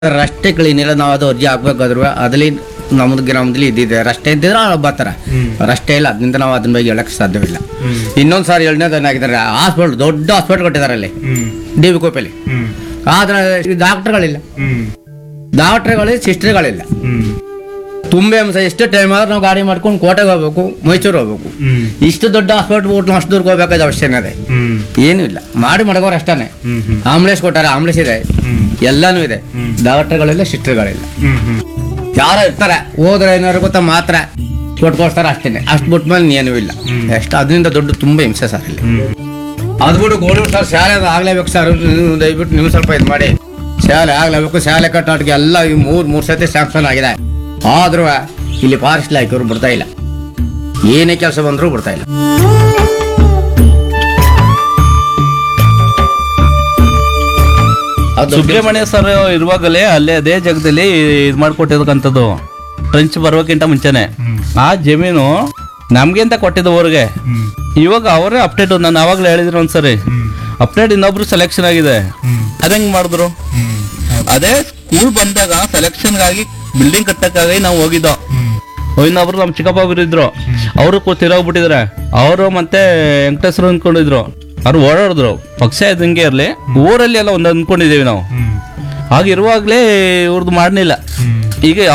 ರಸ್ತೆ ಕ್ಲೀನಿಲ್ಲ ನಾವು ಅದು ಅರ್ಜಿ ಹಾಕ್ಬೇಕಾದ್ರು ಅದ್ರಲ್ಲಿ ನಮ್ದು ಗ್ರಾಮದಲ್ಲಿ ಇದ್ದಿದೆ ರಸ್ತೆ ಇದ್ದಿದ್ರೆ ಅವ್ರು ಬರ್ತಾರೆ ರಸ್ತೆ ಇಲ್ಲ ಅದರಿಂದ ನಾವು ಅದನ್ನ ಬಗ್ಗೆ ಹೇಳಕ್ ಸಾಧ್ಯವಿಲ್ಲ ಇನ್ನೊಂದು ಸಾರಿ ಎರಡನೇದು ಏನಾಗಿದ್ದಾರೆ ಹಾಸ್ಪಿಟಲ್ ದೊಡ್ಡ ಹಾಸ್ಪಿಟಲ್ ಕೊಟ್ಟಿದ್ದಾರೆ ಅಲ್ಲಿ ಡಿ ವಿ ಕೋಪಲ್ಲಿ ಆದ್ರೆ ಡಾಕ್ಟರ್ಗಳಿಲ್ಲ ಡಾಕ್ಟರ್ಗಳಿಲ್ಲ ಸಿಸ್ಟರ್ಗಳಿಲ್ಲ ತುಂಬೆ ಅಂಶ ಎಷ್ಟು ಟೈಮ್ ಆದ್ರೆ ನಾವು ಗಾಡಿ ಮಾಡ್ಕೊಂಡು ಕೋಟೆಗೆ ಹೋಗ್ಬೇಕು ಮೈಸೂರು ಹೋಗ್ಬೇಕು ಇಷ್ಟು ದೊಡ್ಡ ಹಾಸ್ಪಿಟಲ್ ಬಿಟ್ಟು ಅಷ್ಟು ದೂರ ಹೋಗ್ಬೇಕಾದ ಅವಶ್ಯಕತೆ ಇದೆ ಏನೂ ಇಲ್ಲ ಮಾಡಿ ಮಡಗೋರು ಅಷ್ಟೇ ಆಂಬುಲೆನ್ಸ್ ಕೊಟ್ಟಾರೆ ಆಂಬುಲೆನ್ಸ್ ಇದೆ ಎಲ್ಲಾನು ಇದೆ ಡಾಕ್ಟರ್ಗಳಿಲ್ಲ ಸಿಸ್ಟರ್ಗಳಿಲ್ಲ ಯಾರೋ ಇರ್ತಾರೆ ಹೋದ್ರೆ ಏನಾರು ಗೊತ್ತಾ ಮಾತ್ರ ಕೊಟ್ಕೊಳ್ತಾರೆ ಅಷ್ಟೇನೆ ಅಷ್ಟು ಬಿಟ್ಮೇಲೆ ಏನೂ ಇಲ್ಲ ಎಷ್ಟು ಅದರಿಂದ ದೊಡ್ಡ ತುಂಬಾ ಹಿಂಸೆ ಸರ್ ಇಲ್ಲಿ ಅದು ಬಿಟ್ಟು ಗೋಲ್ಡ್ ಸರ್ ಶಾಲೆ ಅದು ಆಗ್ಲೇಬೇಕು ಸರ್ ನೀವು ದಯವಿಟ್ಟು ನೀವು ಸ್ವಲ್ಪ ಇದು ಮಾಡಿ ಶಾಲೆ ಆಗ್ಲೇಬೇಕು ಶಾಲೆ ಕಟ್ಟೋಟಿಗೆ ಎಲ್ಲ ಈ ಮೂರ್ ಮೂರ್ ಸತಿ ಸ್ಯಾಂಕ್ಷನ್ ಆಗಿದೆ ಆದ್ರೂ ಇಲ್ಲಿ ಫಾರೆಸ್ಟ್ ಇಲಾಖೆಯವರು ಬಿಡ್ತಾ ಇಲ್ಲ ಏನೇ ಕೆಲಸ ಬಂದರೂ ಬಿಡ್ತಾ ಇಲ್ಲ ಅದು ಸುಬ್ರಹ್ಮಣ್ಯ ಸರ್ ಇರುವಾಗಲೇ ಅಲ್ಲೇ ಅದೇ ಜಾಗದಲ್ಲಿ ಇದು ಮಾಡ್ಕೊಟ್ಟಿರ್ತಕ್ಕಂಥದ್ದು ಟ್ರೆಂಚ್ ಬರೋಕ್ಕಿಂತ ಮುಂಚೆನೆ ಆ ಜಮೀನು ನಮ್ಗೆ ಅಂತ ಕೊಟ್ಟಿದ್ದು ಊರಿಗೆ ಇವಾಗ ಅವರೇ ಅಪ್ಡೇಟ್ ನಾನು ಅವಾಗಲೇ ಹೇಳಿದ್ರು ಒಂದ್ಸರಿ ಅಪ್ಡೇಟ್ ಇನ್ನೊಬ್ರು ಸೆಲೆಕ್ಷನ್ ಆಗಿದೆ ಅದಂಗ್ ಮಾಡಿದ್ರು ಅದೇ ಸ್ಕೂಲ್ ಬಂದಾಗ ಸೆಲೆಕ್ಷನ್ಗಾಗಿ ಬಿಲ್ಡಿಂಗ್ ಕಟ್ಟಕ್ಕಾಗಿ ನಾವು ಹೋಗಿದ್ದೋ ಇನ್ನೊಬ್ರು ನಮ್ಮ ಚಿಕ್ಕಪ್ಪ ಒಬ್ರು ಇದ್ರು ಅವರು ತಿರೋಗ್ಬಿಟ್ಟಿದ್ರೆ ಅವರು ಮತ್ತೆ ವೆಂಕಟೇಶ್ವರ ಅನ್ಕೊಂಡಿದ್ರು ಅವ್ರು ಓಡಾಡಿದ್ರು ಪಕ್ಷ ಇದಂಗೆ ಇರಲಿ ಊರಲ್ಲಿ ಎಲ್ಲ ಒಂದು ಅಂದ್ಕೊಂಡಿದ್ದೀವಿ ನಾವು ಹಾಗಿರುವಾಗಲೇ ಇವ್ರದ್ದು ಮಾಡಲಿಲ್ಲ ಈಗ